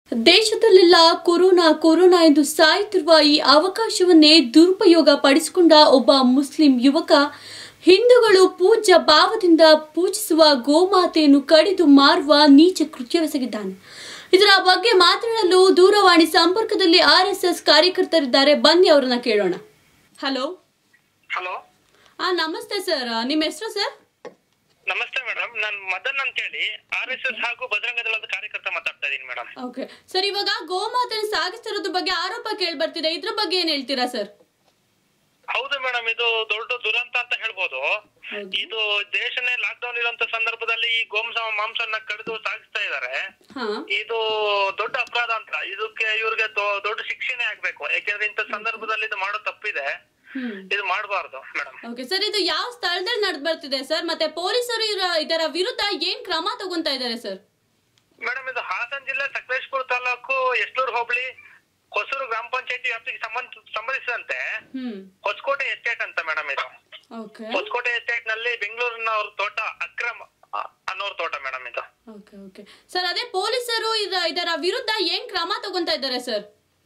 ದೇಶದಲ್ಲೆಲ್ಲ corona corona ಎಂದು ಸಾಯುತ್ತಿರುವ ಈ ಅವಕಾಶವನ್ನೇ ದುರುಪಯೋಗ ಪಡಿಸಿಕೊಂಡ ಒಬ್ಬ ಮುಸ್ಲಿಂ ಯುವಕ ಹಿಂದೂಗಳು ಪೂಜ್ಯ ಭಾವದಿಂದ ಪೂಜಿಸುವ ಗೋಮಾತೆಯನ್ನು ಕಡಿದು ಮಾರುವ ನೀಚ ಕೃತ್ಯವೆಸಗಿದ್ದಾನೆ ಇದರ ಬಗ್ಗೆ ಮಾತನಾಡಲು ದೂರವಾಣಿ ಸಂಪರ್ಕದಲ್ಲಿ ಆರ್ಎಸ್ಎಸ್ ಕಾರ್ಯಕರ್ತರಿದ್ದಾರೆ ಬನ್ನಿ ಅವರನ್ನ ಕೇಳೋಣ ಹಲೋ ಹಲೋ ಆ ನಮಸ್ತೆ ಸರ್ ನಿಮ್ಮ ಹೆಸರು ಸರ್ ನಮಸ್ತೆ ಮೇಡಮ್ ನಾನು ಮದನ್ ಅಂತ ಹೇಳಿ ಆರ್ ಎಸ್ ಎಸ್ ಹಾಗೂ ಬಜರಂಗ ದಳದ ಕಾರ್ಯಕರ್ತ ಮಾತಾಡ್ತಾ ಇದ್ದೀನಿ ಮೇಡಮ್ ಓಕೆ ಸರ್ ಇವಾಗ ಗೋಮಾತೆಯನ್ನು ಸಾಗಿಸ್ತಿರೋದ್ರ ಬಗ್ಗೆ ಆರೋಪ ಕೇಳಿ ಬರ್ತಿದೆ ಇದ್ರ ಬಗ್ಗೆ ಏನ್ ಹೇಳ್ತೀರಾ ಸರ್ ಹೌದು ಮೇಡಮ್ ಇದು ದೊಡ್ಡ ದುರಂತ ಅಂತ ಹೇಳ್ಬೋದು ಹೌದು. ಇದು ದೇಶನೇ ಲಾಕ್ ಡೌನ್ ಇರುವಂತ ಸಂದರ್ಭದಲ್ಲಿ ಈ ಗೋಂಸ ಮಾಂಸನ್ನ ಕಡಿದು ಸಾಗಿಸ್ತಾ ಇದ್ದಾರೆ ಹಾ ಇದು ದೊಡ್ಡ ಅಪರಾಧ ಅಂತ ಇದಕ್ಕೆ ಇವ್ರಿಗೆ ದೊ- ದೊಡ್ಡ ಶಿಕ್ಷೆನೇ ಆಗ್ಬೇಕು ಯಾಕೆಂದ್ರೆ ಇಂಥ ಸಂದರ್ಭದಲ್ಲಿ ಇದು ಮಾಡೋ ತಪ್ಪಿದೆ ಹ್ಮ್ ಇದು ಮಾಡಬಾರ್ದು ಮೇಡಮ್ ಓಕೆ ಸರ್ ಇದು ಯಾವ ಸ್ಥಳದಲ್ಲಿ ನಡೆದು ಬರ್ತಿದೆ ಸರ್ ಮತ್ತೆ ಪೊಲೀಸರು ಇರ- ಇದರ ವಿರುದ್ಧ ಏನ್ ಕ್ರಮ ತಗೊಂತಾ ಇದ್ದಾರೆ ಸರ್ ಮೇಡಮ್ ಇದು ಹಾಸನ ಜಿಲ್ಲೆ ಸಕಲೇಶ್ಪುರ ತಾಲೂಕು ಎಸ್ಲೂರು ಹೋಬಳಿ ಹೊಸೂರು ಗ್ರಾಮ ಪಂಚಾಯತಿ ವ್ಯಾಪ್ತಿಗೆ ಸಂಬಂಧ ಸಂಬಂಧಿಸಿದಂತೆ ಹ್ಮ್ ಹೊಸಕೋಟೆ ಎಸ್ಟೇಟ್ ಅಂತ ಮೇಡಮ್ ಇದು ಓಕೆ ಹೊಸಕೋಟೆ ಎಸ್ಟೇಟ್ ನಲ್ಲಿ ಬೆಂಗಳೂರಿನ ಅವ್ರ ತೋಟ ಅಕ್ರಮ್ ಅ- ಅನ್ನೋರ್ ತೋಟ ಮೇಡಮ್ ಇದು ಓಕೆ ಓಕೆ ಸರ್ ಅದೇ ಪೊಲೀಸರು ಇದ- ಇದರ ವಿರುದ್ಧ ಏನ್ ಕ್ರಮ ತಗೊಂತಾ ಇದ್ದಾರೆ ಸರ್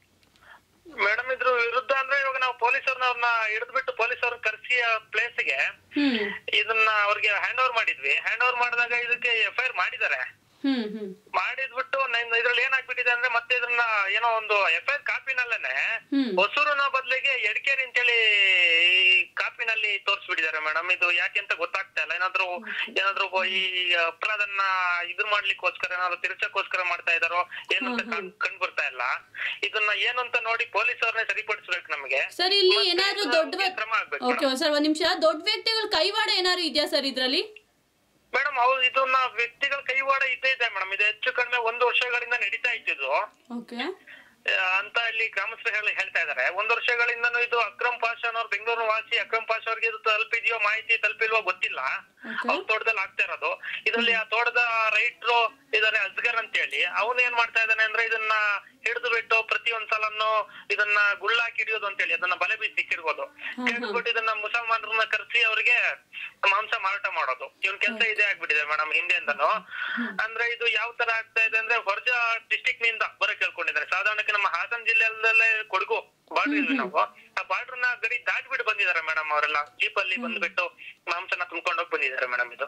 ಮೇಡಮ್ ಇದ್ರ ವಿರುದ್ಧ ಅಂದ್ರೆ ಇವಾಗ ನಾವು ಪೊಲೀಸರ್ನ ಅವ್ರನ್ನ ಹಿಡಿದ್ಬಿಟ್ಟು ಪೊಲೀಸವ್ರನ್ನ ಕರ್ಸಿ ಆ place ಗೆ ಹ್ಮ್ ಇದನ್ನ ಅವ್ರಿಗೆ ಹ್ಯಾಂಡ್ ಓವರ್ ಮಾಡಿದ್ವಿ ಹ್ಯಾಂಡ್ ಓವರ್ ಮಾಡಿದಾಗ ಇದಕ್ಕೆ ಎಫ್ ಐ ಆರ್ ಮಾಡಿದ್ದಾರೆ ಹ್ಮ್ ಹ್ಮ್ ಮಾಡಿದ್ಬಿಟ್ಟು ನನ್- ಇದ್ರಲ್ಲಿ ಏನಾಗ್ಬಿಟ್ಟಿದೆ ಅಂದ್ರೆ ಮತ್ತೆ ಇದನ್ನ ಏನೋ ಒಂದು ಎಫ್ ಐ ಆರ್ ಕಾಪಿನಲ್ಲೇನೆ ಹ್ಮ್ ಹೊಸೂರಿನ ಬದಲಿಗೆ ಎಡಕೇರಿ ಅಂತೇಳಿ ಈ ಕಾಪಿನಲ್ಲಿ ತೋರಿಸ್ಬಿಟ್ಟಿದ್ದಾರೆ ಮೇಡಮ್ ಇದು ಯಾಕೆ ಅಂತ ಗೊತ್ತಾಗ್ತಾ ಇಲ್ಲ ಏನಾದ್ರು ಏನಾದ್ರು ಈ ಅಪರಾಧನ ಇದು ಮಾಡ್ಲಿಕ್ಕೋಸ್ಕರ ಏನಾದ್ರು ತಿರ್ಸಕ್ಕೋಸ್ಕರ ಮಾಡ್ತಾ ಇದಾರೋ ಏನು ಅಂತ ಕಾಣ್- ಕಂಡ್ ಬರ್ತಾ ಇಲ್ಲ ಇದನ್ನ ಏನು ಅಂತ ನೋಡಿ ಪೊಲೀಸ್ ಅವ್ರನ್ನೇ ಸರಿಪಡಿಸ್ಬೇಕು ನಮಗೆ ಸರ್ ಇಲ್ಲಿ ಮತ್ತೆ ಏನಾದ್ರು ಇದನ್ನ ದೊಡ್ಡ ಬಗ್ಗೆ ಕ್ರಮ ಆಗ್ಬೇಕು ಓಕೆ ಸರ್ ಒಂದ್ ನಿಮಿಷ ದೊಡ್ಡ ವ್ಯಕ್ತಿಗಳ ಕೈವಾಡ ಏನಾದ್ರು ಇದೆಯಾ ಸರ್ ಇದ್ರಲ್ಲಿ ಮೇಡಮ್ ಹೌದು ಇದನ್ನ ವ್ಯಕ್ತಿಗಳ ಕೈವಾಡ ಇದ್ದೇ ಇದೆ ಮೇಡಮ್ ಇದು ಹೆಚ್ಚು ಕಡಿಮೆ ಒಂದು ವರ್ಷಗಳಿಂದ ನಡೀತಾ ಇತ್ತಿದ್ದು ಓಕೆ ಆ, ಅಂತ ಇಲ್ಲಿ ಗ್ರಾಮಸ್ಥರು ಹೇಳಿ ಹೇಳ್ತಾ ಇದಾರೆ ಒಂದ್ ವರ್ಷಗಳಿಂದನೂ ಇದು ಅಕ್ರಮ್ ಪಾಷಾ ಅನ್ನೋರು ಬೆಂಗಳೂರು ವಾಸಿ ಅಕ್ರಮ್ ಪಾಷಾ ಅವ್ರಿಗೆ ಇದು ತಲುಪಿದ್ಯೋ ಮಾಹಿತಿ ತಲುಪಿಲ್ವೋ ಗೊತ್ತಿಲ್ಲ ಓಕೆ ಅವ್ರ ತೋಟದಲ್ಲಿ ಆಗ್ತಾ ಇರೋದು ಇದರಲ್ಲಿ ಆ ತೋಟದ ರೈಟ್ರು ಇದಾರೆ ಅಸ್ಗರ್ ಅಂತ ಹೇಳಿ ಅವನು ಏನ್ ಮಾಡ್ತಾ ಇದ್ದಾನೆ ಅಂದ್ರೆ ಇದನ್ನ ಹಿಡಿದು ಬಿಟ್ಟು ಪ್ರತಿ ಒಂದ್ಸಲನು ಇದನ್ನ ಗುಳ್ಳಾಕಿ ಹಿಡಿಯೋದು ಅಂತ ಹೇಳಿ ಅದನ್ನ ಬಲೆ ಬೀಸಿ ಕಿಡ್ಬೋದು ಕಿಡ್ಬಿಟ್ಟು ಇದನ್ನ ಮುಸಲ್ಮಾನರನ್ನ ಕರೆಸಿ ಅವರಿಗೆ ಮಾಂಸ ಮಾರಾಟ ಮಾಡೋದು ಇವನ್ ಕೆಲಸ ಇದೇ ಆಗ್ಬಿಟ್ಟಿದೆ ಮೇಡಮ್ ಹಿಂದೆಯಿಂದನು ಅಂದ್ರೆ ಇದು ಯಾವ ತರ ಆಗ್ತಾ ಇದೆ ಅಂದ್ರೆ ಹೊರಜ ಡಿಸ್ಟಿಕ್ ನಿಂದ ಬರೋ ಕೇಳ್ಕೊಂಡಿದ್ದಾರೆ ಸಾಧಾರಣಕ್ಕೆ ನಮ್ಮ ಹಾಸನ ಜಿಲ್ಲೆಯಲ್ಲೇ ಕೊಡಗು ಬಾರ್ಡರ್ ಇದ್ವಿ ನಾವು ಆ ಬಾರ್ಡರ್ ನ ಗಡಿ ದಾಟ್ಬಿಟ್ಟು ಬಂದಿದ್ದಾರೆ ಮೇಡಮ್ ಅವರೆಲ್ಲ ಜೀಪ್ ಅಲ್ಲಿ ಬಂದ್ಬಿಟ್ಟು ಮಾಂಸನ ತುಂಬ್ಕೊಂಡು ಹೋಗಿ ಬಂದಿದ್ದಾರೆ ಮೇಡಮ್ ಇದು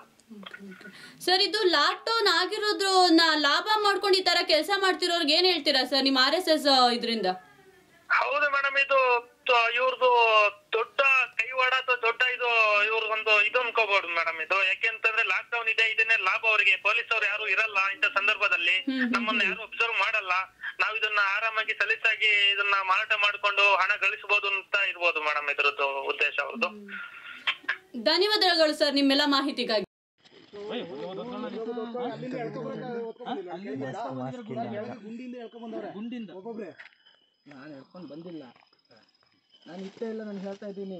ಸರ್ ಇದು ಲಾಕ್ ಡೌನ್ ಆಗಿರೋದ್ರನ್ನ ಲಾಭ ಮಾಡ್ಕೊಂಡು ಈ ತರ ಕೆಲಸ ಮಾಡ್ತಿರೋರ್ಗೆ ಏನ್ ಹೇಳ್ತೀರಾ ಸರ್ ನಿಮ್ಮ ಆರ್ ಎಸ್ ಎಸ್ ಇದರಿಂದ ಹೌದು ಮೇಡಮ್ ಇದು ತ- ಇವ್ರದ್ದು ದೊಡ್ಡ ಕೈವಾಡ ಅಥವಾ ದೊಡ್ಡ ಇದು ಇವ್ರದೊಂದು ಇದು ಅನ್ಕೋಬಹುದು ಮೇಡಮ್ ಇದು ಯಾಕೆಂತಂದ್ರೆ ಲಾಕ್ ಡೌನ್ ಇದೆ ಇದನ್ನೇ ಲಾಭ ಅವರಿಗೆ ಪೊಲೀಸ್ ಅವ್ರು ಯಾರು ಇರಲ್ಲ ಇಂಥ ಸಂದರ್ಭದಲ್ಲಿ ಹ್ಮ್, ಹ್ಮ್, ನಮ್ಮನ್ನ ಯಾರು ಅಬ್ಸರ್ವ್ ಮಾಡಲ್ಲ ನಾವ್ ಇದನ್ನ ಆರಾಮಾಗಿ ಸಲೀಸಾಗಿ ಇದನ್ನ ಮಾರಾಟ ಮಾಡ್ಕೊಂಡು ಹಣ ಗಳಿಸಬಹುದು ಅಂತ ಇರ್ಬೋದು ಮೇಡಮ್ ಇದ್ರದ್ದು ಉದ್ದೇಶ ಅವ್ರದ್ದು ಧನ್ಯವಾದಗಳು ಸರ್ ನಿಮ್ಮೆಲ್ಲ ಮಾಹಿತಿಗಾಗಿ ಗುಂಡಿಂದ ನಾನು ಹೇಳ್ಕೊಂಡು ಬಂದಿಲ್ಲ ನಾನು ಇಷ್ಟೇ ಇಲ್ಲ ನಾನು ಹೇಳ್ತಾ ಇದ್ದೀನಿ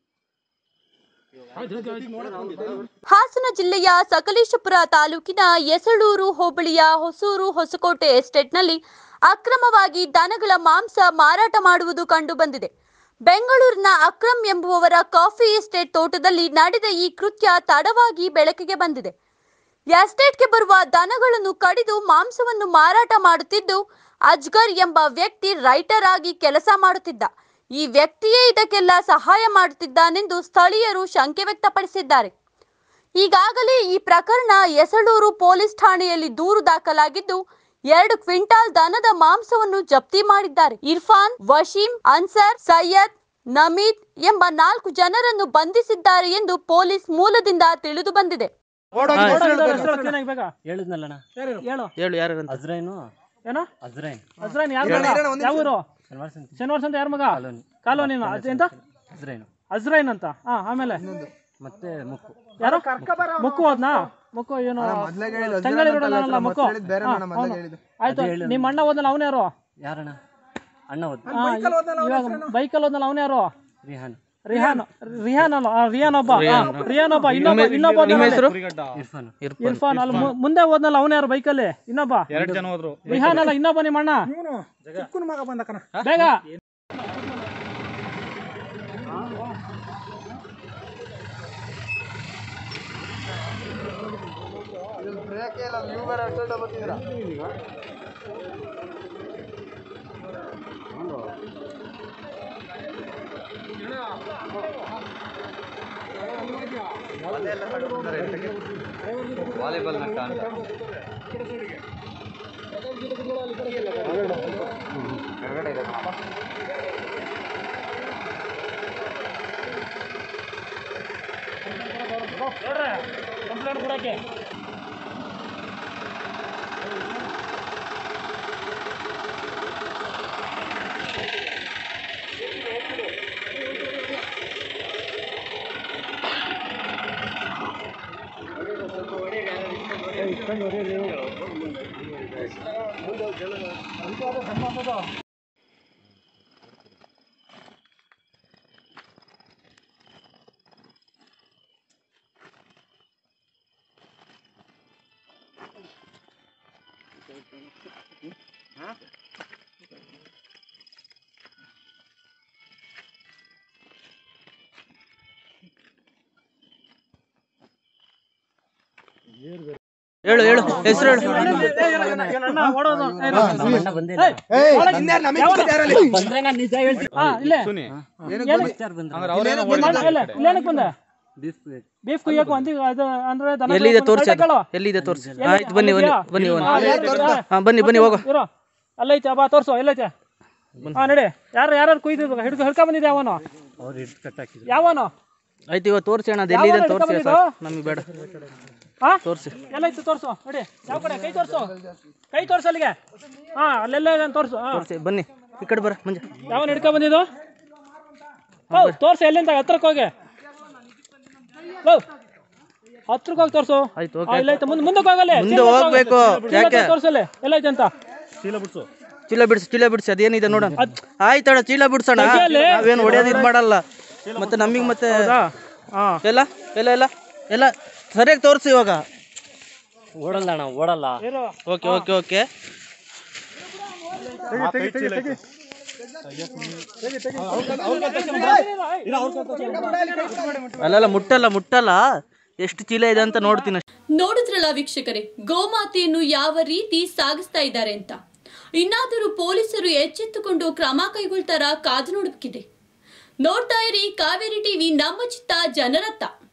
ಹಾಸನ ಜಿಲ್ಲೆಯ ಸಕಲೇಶಪುರ ತಾಲೂಕಿನ ಯಸಳೂರು ಹೋಬಳಿಯ ಹೊಸೂರು ಹೊಸಕೋಟೆ ಎಸ್ಟೇಟ್ನಲ್ಲಿ ಅಕ್ರಮವಾಗಿ ದನಗಳ ಮಾಂಸ ಮಾರಾಟ ಮಾಡುವುದು ಕಂಡುಬಂದಿದೆ ಬೆಂಗಳೂರಿನ ಅಕ್ರಮ್ ಎಂಬುವವರ ಕಾಫಿ ಎಸ್ಟೇಟ್ ತೋಟದಲ್ಲಿ ನಡೆದ ಈ ಕೃತ್ಯ ತಡವಾಗಿ ಬೆಳಕಿಗೆ ಬಂದಿದೆ ಎಸ್ಟೇಟ್ಗೆ ಬರುವ ದನಗಳನ್ನು ಕಡಿದು ಮಾಂಸವನ್ನು ಮಾರಾಟ ಮಾಡುತ್ತಿದ್ದು ಅಜ್ಗರ್ ಎಂಬ ವ್ಯಕ್ತಿ ರೈಟರ್ ಆಗಿ ಕೆಲಸ ಮಾಡುತ್ತಿದ್ದ ಈ ವ್ಯಕ್ತಿಯೇ ಇದಕ್ಕೆಲ್ಲ ಸಹಾಯ ಮಾಡುತ್ತಿದ್ದಾನೆಂದು ಸ್ಥಳೀಯರು ಶಂಕೆ ವ್ಯಕ್ತಪಡಿಸಿದ್ದಾರೆ ಈಗಾಗಲೇ ಈ ಪ್ರಕರಣ ಯಸಳೂರು ಪೊಲೀಸ್ ಠಾಣೆಯಲ್ಲಿ ದೂರು ದಾಖಲಾಗಿದ್ದು ಎರಡು ಕ್ವಿಂಟಾಲ್ ದನದ ಮಾಂಸವನ್ನು ಜಪ್ತಿ ಮಾಡಿದ್ದಾರೆ ಇರ್ಫಾನ್ ವಶೀಂ ಅನ್ಸರ್ ಸೈಯದ್ ನಮೀದ್ ಎಂಬ ನಾಲ್ಕು ಜನರನ್ನು ಬಂಧಿಸಿದ್ದಾರೆ ಎಂದು ಪೊಲೀಸ್ ಮೂಲದಿಂದ ತಿಳಿದು ಬಂದಿದೆ ಹೇಳಿದ್ನಲ್ಲಣ್ಣ ಹೇಳು ಹೇಳು ಯಾರು ಅಜ್ರೈನು ಏನೋ ಅಜ್ರೈನ್ ಅಜ್ರೈನ್ ಯಾರ ಯಾವ ಊರು ಶನಿವಾರ ಸಂತೆ ಶನಿವಾರ ಸಂತ ಯಾರ ಮಗ ಕಾಲೋನಿನ ಎಂತ ಅಜ್ರೈನು ಅಜ್ರೈನ್ ಅಂತ ಹಾ ಆಮೇಲೆ ಮತ್ತೆ ಮುಕ್ಕು ಯಾರು ಮುಕ್ಕು ಹೋದ್ನಾ ಮುಕ್ಕು ಏನು ತಂಗಳಿ ರೋಡಲ್ಲ ಮುಕ್ಕು ಹಾ, ಅವ್ನು. ಆಯ್ತು ನಿಮ್ಮ ಅಣ್ಣ ಹೋದ್ನಲ್ಲ ಅವನ ಯಾರು ಯಾರಣ್ಣ ಅಣ್ಣ ಹೋದ್ ಹಾ, ಇವಾಗ ಬೈಕಲ್ಲಿ ಹೋದ್ನಲ್ಲ ಅವನ ಯಾರು ರಿಹಾನ್ ರಿಹಾನ್ ರಿಹಾನ್ ಅಲ್ಲ ಆ, ರಿಯಾನ್ ಒಬ್ಬ ಹಾ, ರಿಯಾನ್ ಒಬ್ಬ ಇನ್ನೊಬ್ಬ ಇನ್ನೊಬ್ಬ ಹೋದ್ನಲ್ಲ ಅಲ್ಲಿ. ಇರ್ಫಾನ್ ಇರ್ಫಾನ್ ಅಲ್ಲಿ ಮು- ಮುಂದೆ ಹೋದ್ನಲ್ಲ ಅವನ ಯಾರು ಬೈಕಲ್ಲಿ ಇನ್ನೊಬ್ಬ ಎರಡು ಜನ ಹೋದ್ರು ರಿಹಾನ್ ಅಲ್ಲ ಇನ್ನೊಬ್ಬ ನಿಮ್ಮ ಅಣ್ಣ ಬೇಗ ಬ್ರೇಕ್ ಇಲ್ಲ ನೀವು ಬೇರೆ ಅಡ್ಡ ಬರ್ತಿದ್ದೀರಾ ವಾಲಿಬಾಲ್ ನಟ ಅಂತ ಕಂಪ್ಲೇಂಟ್ ಕೊಡಕ್ಕೆ ಹೇಳು ಹೇಳು ಹೆಸರು ಹೇಳು ಅಣ್ಣ ಓಡೋದು ಏ, ಇರು. ಅಣ್ಣ ಬಂದೇ ಇಲ್ಲ. ಏಯ್, ಒಳಗೆ- ಬಂದ್ರೆ ನಾನ್ ನಿಜ ಹೇಳ್ತೀನಿ. ಹಾ, ಇಲ್ಲೇ. ಮಿಕ್ಸ್ಚರ್ ಬಂದ್ರೆ ಮಾಡ್- ಇಲ್ಲೇ, ಇಲ್ಲೇನಕ್ ಬಂದೆ ಬೀಫ್ ಬೇಕು. ಬೀಫ್ ಕುಯ್ಯಕ್ಕೆ ಒಂದು ಅದು ಅಂದ್ರೆ ದನ ಎಲ್ಲಿದೆ ಕಾಯ್ಕೊಂಡು ತೋರಿಸಿ ಕಳ್ಕೊಳ್ಳೋ. ಎಲ್ಲಿದೆ ತೋರಿಸಿ ಎಲ್ಲಿ- ಆಯ್ತು ಬನ್ನಿ ಬನ್ನಿ ಅಲ್ಲಿದ್ಯಾ? ಬನ್ನಿ ಹಾ, ಬನ್ನಿ ಎಲ್ಲಿ- ಹಾ ಬನ್ನಿ ಬನ್ನಿ ಹೋಗು ಇರು ಅಲ್ಲೈತೆ ಬಾ ತೋರ್ಸು ಎಲ್ಲೈತೆ ಹಾ ನಡಿ ಯಾರು ಯಾರು ಕುಯ್ದಿದ್ದು ಹಿಡ್ಕೊ ಹಿಡ್ಕೊ ಬಂದಿದ್ದೆ ಯಾವನು ಅವ್ರು ಹಿಡ್ದು ಕಟ್ ಹಾಕಿದ್ರು ಯಾವನು ಆಯ್ತು ಇವಾಗ ತೋರಿಸಿ ಅಣ್ಣ ಅದು ಎಲ್ಲಿದೆ ಅಂತ ಯಾವಾಗ ತೋರಿಸಿ ಹಿಡ್ಕೊಂಡ್ ಸರ್ ನಮಗೆ ಬೇಡ ಹಾ ತೋರಿಸಿ ಎಲ್ಲೈತೆ ತೋರ್ಸು ನೋಡಿ ಯಾವ ಕಡೆ ಕೈ ತೋರ್ಸು ಕೈ ತೋರ್ಸು ಅಲ್ಲಿಗೆ ಹಾ ಅಲ್ಲೆಲ್ಲ ಇದೆ ಅಂತ ತೋರ್ಸು ಹಾ ತೋರಿಸಿ ಬನ್ನಿ ಈ ಕಡೆ ಬರ ಮಂಜ ಯಾವನ್ ಹಿಡ್ಕೊ ಬಂದಿದ್ದು ಹೌದು ತೋರ್ಸು ಎಲ್ಲಿಂದ ಹತ್ರಕ್ಕೆ ಹೋಗಿ ಹೌದು ಹತ್ರಕ್ಕೆ ಹೋಗಿ ತೋರ್ಸು ಆಯ್ತು ಹಾ ಓಕೆ ಇಲ್ಲೈತೆ ಮುಂದೆ ಮುಂದಕ್ಕೆ ಹೋಗಲ್ಲಿ ಮುಂದೆ ಹೋಗ್ಬೇಕು. ಯಾಕೆ? ತೋರ್ಸಲ್ಲಿ ಎಲ್ಲೈತೆ ಅಂತ ಚೀಲ ಬಿಡಿಸಿ ಚೀಲ ಬಿಡಿಸಿ ಅದೇನಿದೆ ನೋಡೋಣ ಆಯ್ತಣ್ಣ ಚೀಲ ಬಿಡ್ಸೋಣ ತೆಗಿಯಲ್ಲಿ. ನಾವೇನು ಹೊಡೆಯೋದು ಇದು ಮಾಡಲ್ಲ ಮತ್ತೆ ನಮಗೆ ಮತ್ತೆ ಹೌದಾ ಹಾ ಎಲ್ಲ ಎಲ್ಲ ಎಲ್ಲ ಎಲ್ಲ ಸರಿಯಾಗಿ ತೋರಿಸಿ ಇವಾಗ ಓಡಲ್ಲ ಅಣ್ಣ ಓಡಲ್ಲ ಇರು ಓಕೆ ಓಕೆ ಓಕೆ ಅಲ್ಲಲ್ಲ ಮುಟ್ಟಲ್ಲ ಮುಟ್ಟಲ್ಲ ಎಷ್ಟು ಚೀಲ ಇದೆ ಅಂತ ನೋಡ್ತೀನಿ ಅಷ್ಟೇ. ನೋಡಿದ್ರಲ್ಲ ವೀಕ್ಷಕರೇ ಗೋಮಾತೆಯನ್ನು ಯಾವ ರೀತಿ ಸಾಗಿಸ್ತಾ ಇದ್ದಾರೆ ಅಂತ ಇನ್ನಾದರೂ ಪೊಲೀಸರು ಎಚ್ಚೆತ್ತುಕೊಂಡು ಕ್ರಮ ಕೈಗೊಳ್ತಾರ ಕಾದು ನೋಡಬೇಕಿದೆ ನೋಡ್ತಾ ಇರಿ ಕಾವೇರಿ ಟಿವಿ ನಮ್ಮ ಚಿತ್ತ ಜನರತ್ತ